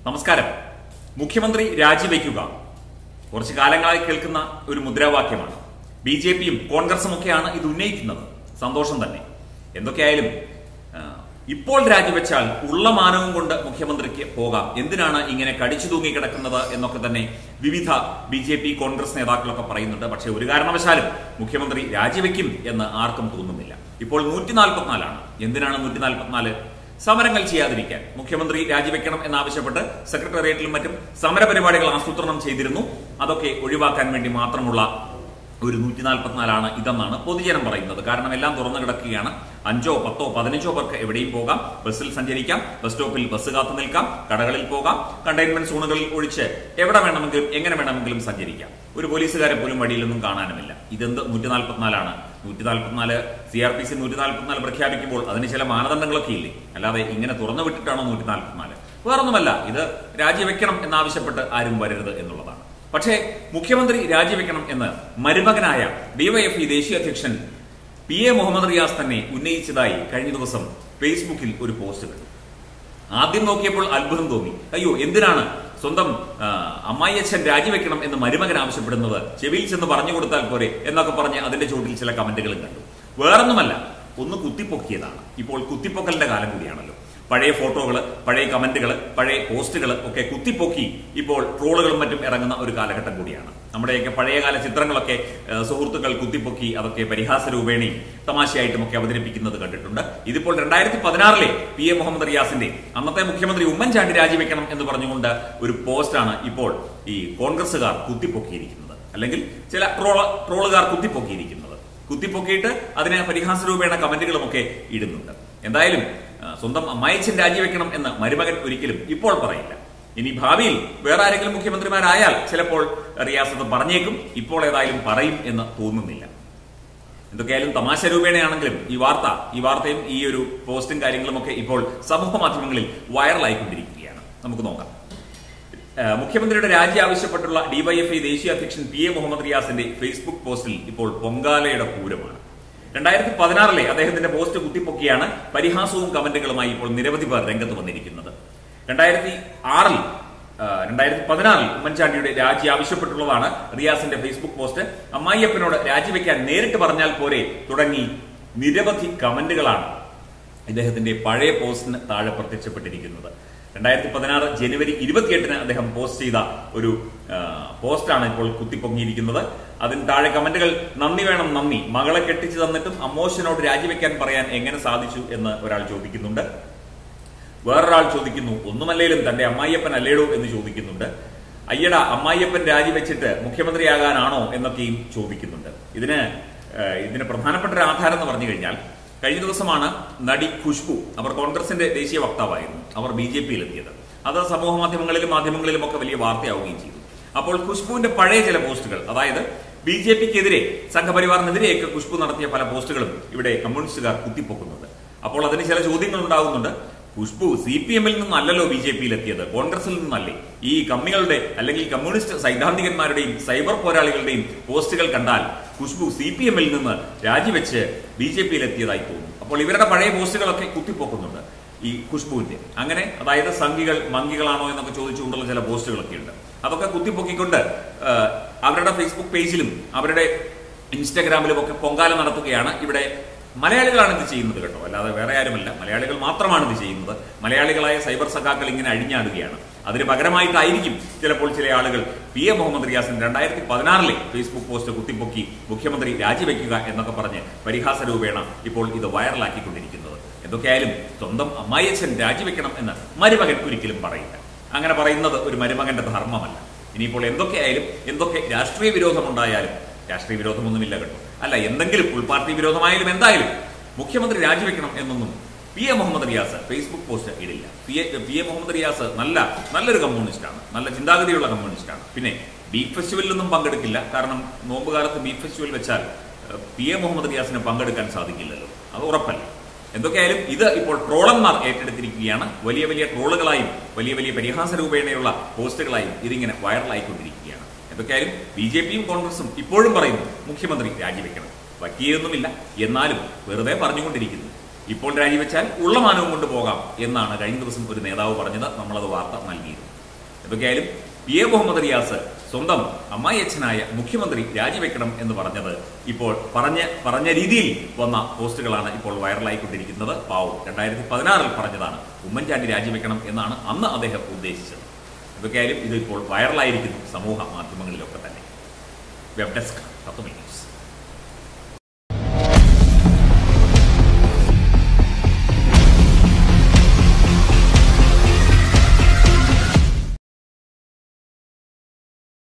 നമസ്കാരം മുഖ്യമന്ത്രി രാജിവെക്കുക കുറച്ചു കാലങ്ങളായി കേൾക്കുന്ന ഒരു മുദ്രാവാക്യമാണ് ബി ജെ പിയും കോൺഗ്രസും ഒക്കെയാണ് ഇത് ഉന്നയിക്കുന്നത് സന്തോഷം തന്നെ എന്തൊക്കെയായാലും ആ, ഇപ്പോൾ രാജിവെച്ചാൽ ഉള്ള മാനവും കൊണ്ട് മുഖ്യമന്ത്രിക്ക് പോകാം എന്തിനാണ് ഇങ്ങനെ കടിച്ചു തൂങ്ങി കിടക്കുന്നത് എന്നൊക്കെ തന്നെ വിവിധ ബി ജെ പി കോൺഗ്രസ് നേതാക്കളൊക്കെ പറയുന്നുണ്ട് പക്ഷേ ഒരു കാരണവശാലും മുഖ്യമന്ത്രി രാജിവെക്കും എന്ന് ആർക്കും തോന്നുന്നില്ല ഇപ്പോൾ നൂറ്റി നാൽപ്പത്തിനാലാണ് എന്തിനാണ് നൂറ്റി നാൽപ്പത്തിനാല് സമരങ്ങൾ ചെയ്യാതിരിക്കാൻ മുഖ്യമന്ത്രി രാജിവെക്കണം എന്നാവശ്യപ്പെട്ട് സെക്രട്ടേറിയറ്റിലും മറ്റും സമരപരിപാടികൾ ആസൂത്രണം ചെയ്തിരുന്നു അതൊക്കെ ഒഴിവാക്കാൻ വേണ്ടി മാത്രമുള്ള ഒരു നൂറ്റി നാൽപ്പത്തിനാലാണ് ഇതെന്നാണ് പൊതുജനം പറയുന്നത് കാരണം എല്ലാം തുറന്നു കിടക്കുകയാണ് അഞ്ചോ പത്തോ പതിനഞ്ചോ പേർക്ക് എവിടെയും പോകാം ബസ്സിൽ സഞ്ചരിക്കാം ബസ് സ്റ്റോപ്പിൽ ബസ് കാത്തു നിൽക്കാം കടകളിൽ പോകാം കണ്ടെയ്ൻമെന്റ് സോണുകളിൽ ഒഴിച്ച് എവിടെ വേണമെങ്കിലും എങ്ങനെ വേണമെങ്കിലും സഞ്ചരിക്കാം ഒരു പോലീസുകാരെ പോലും വഴിയിലൊന്നും കാണാനുമില്ല ഇതെന്ത് നൂറ്റി നാൽപ്പത്തിനാലാണ് നൂറ്റി നാൽപ്പത്തിനാല് സി ആർ പി സി നൂറ്റി നാൽപ്പത്തിനാല് പ്രഖ്യാപിക്കുമ്പോൾ അതിന് ചില മാനദണ്ഡങ്ങളൊക്കെ ഇല്ലേ അല്ലാതെ ഇങ്ങനെ തുറന്നു വിട്ടിട്ടാണോ നൂറ്റി നാൽപ്പത്തിനാല് വേറൊന്നുമല്ല ഇത് രാജിവെക്കണം എന്നാവശ്യപ്പെട്ട് ആരും വരരുത് എന്നുള്ളതാണ് പക്ഷേ മുഖ്യമന്ത്രി രാജിവെക്കണം എന്ന് മരുമകനായ ഡിവൈഎഫ്ഇ ദേശീയ അധ്യക്ഷൻ പി എ മുഹമ്മദ് റിയാസ് തന്നെ ഉന്നയിച്ചതായി കഴിഞ്ഞ ദിവസം ഫേസ്ബുക്കിൽ ഒരു പോസ്റ്റ് കണ്ടു ആദ്യം നോക്കിയപ്പോൾ അത്ഭുതം തോന്നി അയ്യോ എന്തിനാണ് സ്വന്തം ആ, അമ്മായിയച്ഛൻ രാജിവെക്കണം എന്ന് മരുമകൻ ആവശ്യപ്പെടുന്നത് ചെവിയിൽ ചെന്ന് പറഞ്ഞു കൊടുത്താൽ പോരെ എന്നൊക്കെ പറഞ്ഞ് അതിന്റെ ചോട്ടിൽ ചില കമന്റുകളും കണ്ടു വേറൊന്നുമല്ല ഒന്ന് കുത്തിപ്പൊക്കിയതാണ് ഇപ്പോൾ കുത്തിപ്പൊക്കലിന്റെ കാലം കൂടിയാണല്ലോ പഴയ ഫോട്ടോകൾ പഴയ കമന്റുകൾ പഴയ പോസ്റ്റുകൾ ഒക്കെ കുത്തിപ്പൊക്കി ഇപ്പോൾ ട്രോളുകളും മറ്റും ഇറങ്ങുന്ന ഒരു കാലഘട്ടം കൂടിയാണ് നമ്മുടെയൊക്കെ പഴയകാല ചിത്രങ്ങളൊക്കെ ആ, സുഹൃത്തുക്കൾ കുത്തിപ്പൊക്കി അതൊക്കെ പരിഹാസ രൂപേണയും തമാശയായിട്ടും ഒക്കെ അവതരിപ്പിക്കുന്നത് കണ്ടിട്ടുണ്ട് ഇതിപ്പോൾ രണ്ടായിരത്തി പതിനാറിലെ പി എ മുഹമ്മദ് റിയാസിന്റെ അന്നത്തെ മുഖ്യമന്ത്രി ഉമ്മൻചാണ്ടി രാജിവെക്കണം എന്ന് പറഞ്ഞുകൊണ്ട് ഒരു പോസ്റ്റാണ് ഇപ്പോൾ ഈ കോൺഗ്രസുകാർ കുത്തിപ്പൊക്കിയിരിക്കുന്നത് അല്ലെങ്കിൽ ചില ട്രോള ട്രോളുകാർ കുത്തിപ്പൊക്കിയിരിക്കുന്നത് കുത്തിപ്പൊക്കിയിട്ട് അതിന് പരിഹാസ രൂപേണ കമന്റുകളും ഒക്കെ ഇടുന്നുണ്ട് എന്തായാലും ആ, സ്വന്തം അമ്മായിച്ചൻ രാജിവെക്കണം എന്ന് മരുമകൻ ഒരിക്കലും ഇപ്പോൾ പറയില്ല ഇനി ഭാവിയിൽ വേറെ ആരെങ്കിലും മുഖ്യമന്ത്രിമാരായാൽ ചിലപ്പോൾ റിയാസത്ത് പറഞ്ഞേക്കും ഇപ്പോൾ ഏതായാലും പറയും എന്ന് തോന്നുന്നില്ല എന്തൊക്കെയായാലും തമാശ രൂപേണയാണെങ്കിലും ഈ വാർത്ത ഈ വാർത്തയും ഈ ഒരു പോസ്റ്റും കാര്യങ്ങളും ഒക്കെ ഇപ്പോൾ സമൂഹ മാധ്യമങ്ങളിൽ വൈറലായിക്കൊണ്ടിരിക്കുകയാണ് നമുക്ക് നോക്കാം ഏഹ് മുഖ്യമന്ത്രിയുടെ രാജി ആവശ്യപ്പെട്ടുള്ള ഡിവൈഎഫ്ഐ ദേശീയ അധ്യക്ഷൻ പി എ മുഹമ്മദ് റിയാസിന്റെ ഫേസ്ബുക്ക് പോസ്റ്റിൽ ഇപ്പോൾ പൊങ്കാലയുടെ പൂരമാണ് രണ്ടായിരത്തി പതിനാറിലെ അദ്ദേഹത്തിന്റെ പോസ്റ്റ് കുത്തിപ്പൊക്കിയാണ് പരിഹാസവും കമന്റുകളുമായി ഇപ്പോൾ നിരവധി പേർ രംഗത്ത് വന്നിരിക്കുന്നത് രണ്ടായിരത്തി ആറിൽ രണ്ടായിരത്തി പതിനാറിൽ ഉമ്മൻചാണ്ടിയുടെ രാജി ആവശ്യപ്പെട്ടുള്ളതാണ് റിയാസിന്റെ ഫേസ്ബുക്ക് പോസ്റ്റ് അമ്മായിയപ്പനോട് രാജിവെക്കാൻ നേരിട്ട് പറഞ്ഞാൽ പോരെ തുടങ്ങി നിരവധി കമന്റുകളാണ് ഇദ്ദേഹത്തിന്റെ പഴയ പോസ്റ്റിന് താഴെ പ്രത്യക്ഷപ്പെട്ടിരിക്കുന്നത് രണ്ടായിരത്തി പതിനാറ് ജനുവരി ഇരുപത്തിയെട്ടിന് അദ്ദേഹം പോസ്റ്റ് ചെയ്ത ഒരു ആ, പോസ്റ്റാണ് ഇപ്പോൾ കുത്തിപ്പൊങ്ങിയിരിക്കുന്നത് അതിന് താഴെ കമന്റുകൾ നന്ദി വേണം നന്ദി മകളെ കെട്ടിച്ചു തന്നിട്ടും അമ്മോശനോട് രാജിവെക്കാൻ പറയാൻ എങ്ങനെ സാധിച്ചു എന്ന് ഒരാൾ ചോദിക്കുന്നുണ്ട് വേറൊരാൾ ചോദിക്കുന്നു ഒന്നുമല്ലേലും തന്റെ അമ്മായിയപ്പൻ അല്ലേടോ എന്ന് ചോദിക്കുന്നുണ്ട് അയ്യട അമ്മായിയപ്പൻ രാജിവെച്ചിട്ട് മുഖ്യമന്ത്രിയാകാനാണോ എന്നൊക്കെയും ചോദിക്കുന്നുണ്ട് ഇതിന് ഏഹ്, ഇതിന് പ്രധാനപ്പെട്ട ഒരു ആധാരം എന്ന് പറഞ്ഞു കഴിഞ്ഞാൽ കഴിഞ്ഞ ദിവസമാണ് നടി ഖുഷ്ബു അവർ കോൺഗ്രസിന്റെ ദേശീയ വക്താവായിരുന്നു അവർ ബി ജെ പിയിൽ എത്തിയത് അത് സമൂഹ മാധ്യമങ്ങളിലും മാധ്യമങ്ങളിലും ഒക്കെ വലിയ വാർത്തയാവുകയും ചെയ്തു അപ്പോൾ ഖുഷ്ബുവിന്റെ പഴയ ചില പോസ്റ്റുകൾ അതായത് ബി ജെ പിക്കെതിരെ സംഘപരിവാറിനെതിരെയൊക്കെ ഖുഷ്ബു നടത്തിയ പല പോസ്റ്റുകളും ഇവിടെ കമ്മ്യൂണിസ്റ്റുകാർ കുത്തിപ്പൊക്കുന്നുണ്ട് അപ്പോൾ അതിന് ചില ചോദ്യങ്ങൾ ഉണ്ടാകുന്നുണ്ട് ഖുഷ്ബു സി പി എമ്മിൽ നിന്നല്ലല്ലോ ബി ജെ പിയിൽ എത്തിയത് കോൺഗ്രസിൽ നിന്നല്ലേ ഈ കമ്മികളുടെ അല്ലെങ്കിൽ കമ്മ്യൂണിസ്റ്റ് സൈദ്ധാന്തികന്മാരുടെയും സൈബർ പോരാളികളുടെയും പോസ്റ്റുകൾ കണ്ടാൽ ഖുഷ്ബു സി പി എമ്മിൽ നിന്ന് രാജിവെച്ച് ബി ജെ പിയിൽ എത്തിയതായി തോന്നുന്നു അപ്പോൾ ഇവരുടെ പഴയ പോസ്റ്റുകളൊക്കെ കുത്തിപ്പോക്കുന്നുണ്ട് ഈ ഖുഷ്ബുവിന്റെ അങ്ങനെ അതായത് സംഘികൾ മങ്കികളാണോ എന്നൊക്കെ ചോദിച്ചുകൊണ്ടുള്ള ചില പോസ്റ്റുകളൊക്കെ ഉണ്ട് അതൊക്കെ കുത്തിപ്പൊക്കിക്കൊണ്ട് ആ, അവരുടെ ഫേസ്ബുക്ക് പേജിലും അവരുടെ ഇൻസ്റ്റാഗ്രാമിലും ഒക്കെ പൊങ്കാല നടത്തുകയാണ് ഇവിടെ മലയാളികളാണ് ഇത് ചെയ്യുന്നത് കേട്ടോ അല്ലാതെ വേറെ ആരുമല്ല മലയാളികൾ മാത്രമാണ് ഇത് ചെയ്യുന്നത് മലയാളികളായ സൈബർ സഖാക്കൾ ഇങ്ങനെ അഴിഞ്ഞാടുകയാണ് അതിന് പകരമായിട്ടായിരിക്കും ചിലപ്പോൾ ചില ആളുകൾ പി എ മുഹമ്മദ് റിയാസിന് രണ്ടായിരത്തി പതിനാറിലെ ഫേസ്ബുക്ക് പോസ്റ്റ് കുത്തിപ്പൊക്കി മുഖ്യമന്ത്രി രാജിവെക്കുക എന്നൊക്കെ പറഞ്ഞ് പരിഹാസ രൂപേണ ഇപ്പോൾ ഇത് വൈറലാക്കിക്കൊണ്ടിരിക്കുന്നത് എന്തൊക്കെയായാലും സ്വന്തം അമ്മായിയച്ഛൻ രാജിവെക്കണം എന്ന് മരുമകൻ ഒരിക്കലും പറയില്ല അങ്ങനെ പറയുന്നത് ഒരു മരുമകന്റെ ധർമ്മമല്ല ഇനിയിപ്പോൾ എന്തൊക്കെയായാലും എന്തൊക്കെ രാഷ്ട്രീയ വിരോധമുണ്ടായാലും രാഷ്ട്രീയ വിരോധമൊന്നുമില്ല കേട്ടോ അല്ല എന്തെങ്കിലും ഉൾപാർട്ടി വിരോധമായാലും എന്തായാലും മുഖ്യമന്ത്രി രാജിവെക്കണം എന്നൊന്നും P A Muhammad Riyas Facebook post ഇടില്ല P A P A Muhammad Riyas നല്ല നല്ലൊരു കമ്മ്യൂണിസ്റ്റാണ് നല്ല ചിന്താഗതിയുള്ള കമ്മ്യൂണിസ്റ്റാണ് പിന്നെ ബീഫ് ഫെസ്റ്റിവലിലൊന്നും പങ്കെടുക്കില്ല കാരണം നോമ്പ് കാലത്ത് ബീഫ് ഫെസ്റ്റിവൽ വെച്ചാൽ ഏഹ്, പി എ മുഹമ്മദ് റിയാസിന് പങ്കെടുക്കാൻ സാധിക്കില്ലല്ലോ അത് ഉറപ്പല്ല എന്തൊക്കെയായാലും ഇത് ഇപ്പോൾ ട്രോളന്മാർ ഏറ്റെടുത്തിരിക്കുകയാണ് വലിയ വലിയ ട്രോളുകളായും വലിയ വലിയ പരിഹാസ രൂപേണയുള്ള പോസ്റ്റുകളായും ഇതിങ്ങനെ വൈറലായിക്കൊണ്ടിരിക്കുകയാണ് എന്തൊക്കെയായാലും ബി ജെ പിയും കോൺഗ്രസും ഇപ്പോഴും പറയുന്നു മുഖ്യമന്ത്രി രാജിവെക്കണം പറ്റിയൊന്നുമില്ല എന്നാലും വെറുതെ പറഞ്ഞുകൊണ്ടിരിക്കുന്നു ഇപ്പോൾ രാജിവെച്ചാൽ ഉള്ള മാനവും കൊണ്ട് പോകാം എന്നാണ് കഴിഞ്ഞ ദിവസം ഒരു നേതാവ് പറഞ്ഞത് നമ്മളത് വാർത്ത നൽകിയിരുന്നു എന്തൊക്കെയായാലും പി എ മുഹമ്മദ് റിയാസ് സ്വന്തം അമ്മായി അച്ഛനായ മുഖ്യമന്ത്രി രാജിവെക്കണം എന്ന് പറഞ്ഞത് ഇപ്പോൾ പറഞ്ഞ പറഞ്ഞ രീതിയിൽ വന്ന പോസ്റ്റുകളാണ് ഇപ്പോൾ വൈറലായിക്കൊണ്ടിരിക്കുന്നത് പാവം രണ്ടായിരത്തി പതിനാറിൽ പറഞ്ഞതാണ് ഉമ്മൻചാണ്ടി രാജിവെക്കണം എന്നാണ് അന്ന് അദ്ദേഹം ഉദ്ദേശിച്ചത് എന്തൊക്കെയായാലും ഇത് ഇപ്പോൾ വൈറലായിരിക്കുന്നു സമൂഹ മാധ്യമങ്ങളിലൊക്കെ തന്നെ വെബ് ഡെസ്ക് തത്വമേ ന്യൂസ്